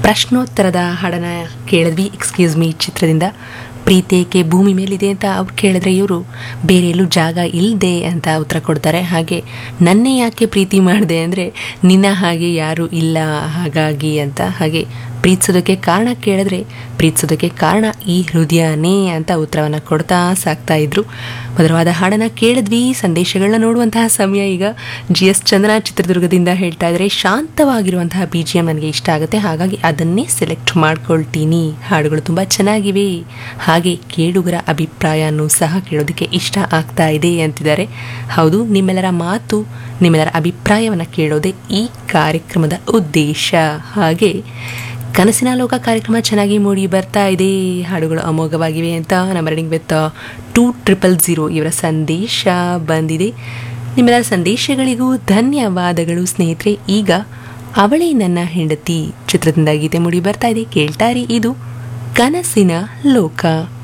ಪ್ರಶ್ನೋತ್ತರದ ಹಾಡನ್ನ ಕೇಳಿದ್ವಿ excuse me ಚಿತ್ರದಿಂದ ಪ್ರೀತೇಕೆ ಭೂಮಿ ಮೇಲಿದೆ ಅಂತ ಅವ್ರು ಕೇಳಿದ್ರೆ ಇವರು ಬೇರೆ ಎಲ್ಲೂ ಜಾಗ ಇಲ್ಲದೆ ಅಂತ ಉತ್ತರ ಕೊಡ್ತಾರೆ ಹಾಗೆ ನನ್ನೇ ಯಾಕೆ ಪ್ರೀತಿ ಮಾಡಿದೆ ಅಂದರೆ ನಿನ್ನ ಹಾಗೆ ಯಾರೂ ಇಲ್ಲ ಹಾಗಾಗಿ ಅಂತ ಹಾಗೆ ಪ್ರೀತಿಸೋದಕ್ಕೆ ಕಾರಣ ಕೇಳಿದ್ರೆ ಪ್ರೀತಿಸೋದಕ್ಕೆ ಕಾರಣ ಈ ಹೃದಯನೇ ಅಂತ ಉತ್ತರವನ್ನು ಕೊಡ್ತಾ ಸಾಕ್ತಾ ಇದ್ರು ಮಧುರವಾದ ಹಾಡನ್ನು ಕೇಳಿದ್ವಿ ಸಂದೇಶಗಳನ್ನ ನೋಡುವಂತಹ ಸಮಯ ಈಗ ಜಿ ಎಸ್ ಚಂದ್ರನ ಚಿತ್ರದುರ್ಗದಿಂದ ಹೇಳ್ತಾ ಇದ್ರೆ ಶಾಂತವಾಗಿರುವಂತಹ ಬಿ ಜಿ ಎಮ್ ನನಗೆ ಇಷ್ಟ ಆಗುತ್ತೆ ಹಾಗಾಗಿ ಅದನ್ನೇ ಸೆಲೆಕ್ಟ್ ಮಾಡ್ಕೊಳ್ತೀನಿ ಹಾಡುಗಳು ತುಂಬ ಚೆನ್ನಾಗಿವೆ ಹಾಗೆ ಕೇಳುಗರ ಅಭಿಪ್ರಾಯನೂ ಸಹ ಕೇಳೋದಕ್ಕೆ ಇಷ್ಟ ಆಗ್ತಾ ಇದೆ ಅಂತಿದ್ದಾರೆ ಹೌದು ನಿಮ್ಮೆಲ್ಲರ ಮಾತು ನಿಮ್ಮೆಲ್ಲರ ಅಭಿಪ್ರಾಯವನ್ನು ಕೇಳೋದೇ ಈ ಕಾರ್ಯಕ್ರಮದ ಉದ್ದೇಶ ಹಾಗೆ ಕನಸಿನ ಲೋಕ ಕಾರ್ಯಕ್ರಮ ಚೆನ್ನಾಗಿ ಮೂಡಿ ಬರ್ತಾ ಇದೆ ಹಾಡುಗಳು ಅಮೋಘವಾಗಿವೆ ಅಂತ ನಮ್ಮ running with two triple zero ಇವರ ಸಂದೇಶ ಬಂದಿದೆ ನಿಮ್ಮೆಲ್ಲ ಸಂದೇಶಗಳಿಗೂ ಧನ್ಯವಾದಗಳು ಸ್ನೇಹಿತರೆ ಈಗ ಅವಳೇ ನನ್ನ ಹೆಂಡತಿ ಚಿತ್ರದಿಂದ ಗೀತೆ ಮೂಡಿ ಬರ್ತಾ ಇದೆ ಕೇಳ್ತಾರಿ ಇದು ಕನಸಿನ ಲೋಕ